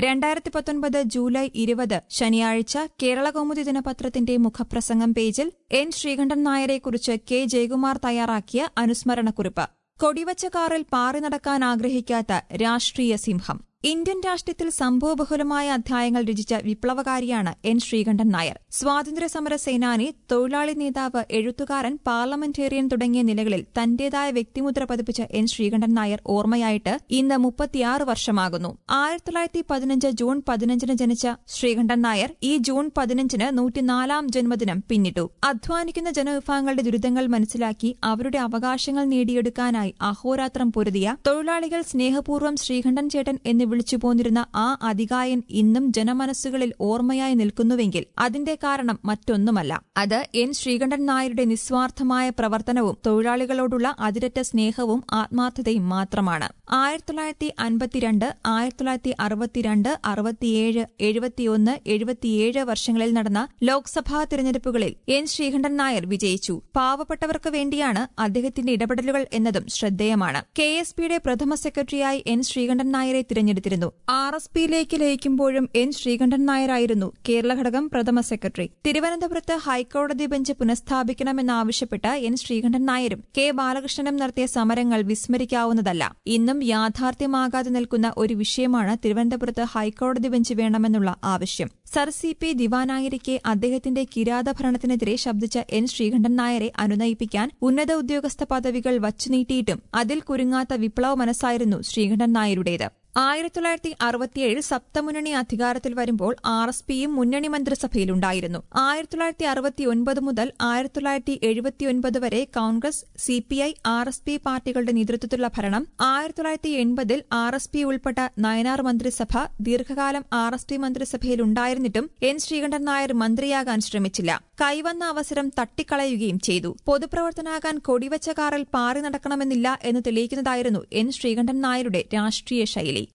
രണ്ടായിരത്തി പത്തൊൻപത് ജൂലൈ ഇരുപത് ശനിയാഴ്ച കേരളകൗമുദി ദിനപത്രത്തിന്റെ മുഖപ്രസംഗം പേജിൽ എൻ ശ്രീകണ്ഠൻ നായരെക്കുറിച്ച് കെ ജയകുമാർ തയ്യാറാക്കിയ അനുസ്മരണക്കുറിപ്പ് കൊടിവച്ച കാറിൽ പാറി നടക്കാൻ ആഗ്രഹിക്കാത്ത രാഷ്ട്രീയ സിംഹം ഇന്ത്യൻ രാഷ്ട്രീയത്തിൽ സംഭവബഹുലമായ അധ്യായങ്ങൾ രചിച്ച വിപ്ലവകാരിയാണ് എൻ ശ്രീകണ്ഠൻ നായർ സ്വാതന്ത്ര്യസമര സേനാനി തൊഴിലാളി നേതാവ് എഴുത്തുകാരൻ പാർലമെന്റേറിയൻ തുടങ്ങിയ നിലകളിൽ തന്റേതായ വ്യക്തിമുദ്ര പതിപ്പിച്ച എൻ ശ്രീകണ്ഠൻ നായർ ഓർമ്മയായിട്ട് ഇന്ന് മുപ്പത്തിയാറ് വർഷമാകുന്നു ആയിരത്തി തൊള്ളായിരത്തി പതിനഞ്ച് ജൂൺ പതിനഞ്ചിന് ജനിച്ച ശ്രീകണ്ഠൻ നായർ ഈ ജൂൺ പതിനഞ്ചിന് നൂറ്റിനാലാം ജന്മദിനം പിന്നിട്ടു അധ്വാനിക്കുന്ന ജനവിഭാഗങ്ങളുടെ ദുരിതങ്ങൾ മനസ്സിലാക്കി അവരുടെ അവകാശങ്ങൾ നേടിയെടുക്കാനായി അഹോരാത്രം പൊരുതിയ തൊഴിലാളികൾ സ്നേഹപൂർവ്വം ശ്രീകണ്ഠൻ ചേട്ടൻ എന്ന് വിളിച്ചു പോന്നിരുന്ന ആ അധികായൻ ഇന്നും ജനമനസ്സുകളിൽ ഓർമ്മയായി നിൽക്കുന്നുവെങ്കിൽ അതിന്റെ കാരണം മറ്റൊന്നുമല്ല അത് എൻ ശ്രീകണ്ഠൻ നായരുടെ നിസ്വാർത്ഥമായ പ്രവർത്തനവും തൊഴിലാളികളോടുള്ള അതിരറ്റ സ്നേഹവും ആത്മാർത്ഥതയും മാത്രമാണ് ആയിരത്തി തൊള്ളായിരത്തി അൻപത്തിരണ്ട് ആയിരത്തി തൊള്ളായിരത്തി അറുപത്തിരണ്ട് അറുപത്തിയേഴ് എഴുപത്തിയൊന്ന് എഴുപത്തിയേഴ് വർഷങ്ങളിൽ നടന്ന ലോക്സഭാ തിരഞ്ഞെടുപ്പുകളിൽ എൻ ശ്രീകണ്ഠൻ നായർ വിജയിച്ചു പാവപ്പെട്ടവർക്ക് വേണ്ടിയാണ് അദ്ദേഹത്തിന്റെ ഇടപെടലുകൾ എന്നതും ശ്രദ്ധേയമാണ് കെ എസ് പിയുടെ പ്രഥമ സെക്രട്ടറിയായി എൻ ശ്രീകണ്ഠൻ നായരെ തിരഞ്ഞെടുത്തിരുന്നു ആർ എസ് പിയിലേക്ക് ലയിക്കുമ്പോഴും എൻ ശ്രീകണ്ഠൻ നായരായിരുന്നു കേരള ഘടകം പ്രഥമ സെക്രട്ടറി തിരുവനന്തപുരത്ത് ഹൈക്കോടതി ബെഞ്ച് പുനഃസ്ഥാപിക്കണമെന്നാവശ്യപ്പെട്ട് എൻ ശ്രീകണ്ഠൻ നായരും കെ ബാലകൃഷ്ണനും നടത്തിയ സമരങ്ങൾ വിസ്മരിക്കാവുന്നതല്ല ഇന്നും യാഥാർത്ഥ്യമാകാതെ നിൽക്കുന്ന ഒരു വിഷയമാണ് തിരുവനന്തപുരത്ത് ഹൈക്കോടതി ബെഞ്ച് വേണമെന്നുള്ള ആവശ്യം സർ സി പി ദിവാനായിരിക്കെ അദ്ദേഹത്തിന്റെ കിരാത ഭരണത്തിനെതിരെ ശബ്ദിച്ച എൻ ശ്രീകണ്ഠൻ നായരെ അനുനയിപ്പിക്കാൻ ഉന്നത ഉദ്യോഗസ്ഥ പദവികൾ വച്ചുനീട്ടിയിട്ടും അതിൽ കുരുങ്ങാത്ത വിപ്ലവ മനസ്സായിരുന്നു ശ്രീകണ്ഠൻ നായരുടേത് ആയിരത്തി തൊള്ളായിരത്തി അറുപത്തിയേഴിൽ സപ്തമുന്നണി അധികാരത്തിൽ വരുമ്പോൾ ആർ എസ് പിയും മുന്നണി മന്ത്രിസഭയിലുണ്ടായിരുന്നു ആയിരത്തി തൊള്ളായിരത്തി അറുപത്തിയൊൻപത് മുതൽ ആയിരത്തി തൊള്ളായിരത്തി എഴുപത്തിയൊൻപത് വരെ Congress C P I R S P പാർട്ടികളുടെ നേതൃത്വത്തിലുള്ള ഭരണം ആയിരത്തി തൊള്ളായിരത്തി എൺപതിൽ ആർ എസ് പി ഉൾപ്പെട്ട നയനാർ മന്ത്രിസഭ ദീർഘകാലം ആർ എസ് പി മന്ത്രിസഭയിലുണ്ടായിരുന്നിട്ടും എൻ ശ്രീകണ്ഠൻ നായർ മന്ത്രിയാകാൻ ശ്രമിച്ചില്ല കൈവന്ന അവസരം തട്ടിക്കളയുകയും ചെയ്തു പൊതുപ്രവർത്തനാകാൻ കൊടിവച്ച കാറിൽ പാറി നടക്കണമെന്നില്ല എന്ന് തെളിയിക്കുന്നതായിരുന്നു എൻ ശ്രീകണ്ഠൻ നായരുടെ രാഷ്ട്രീയ ശൈലി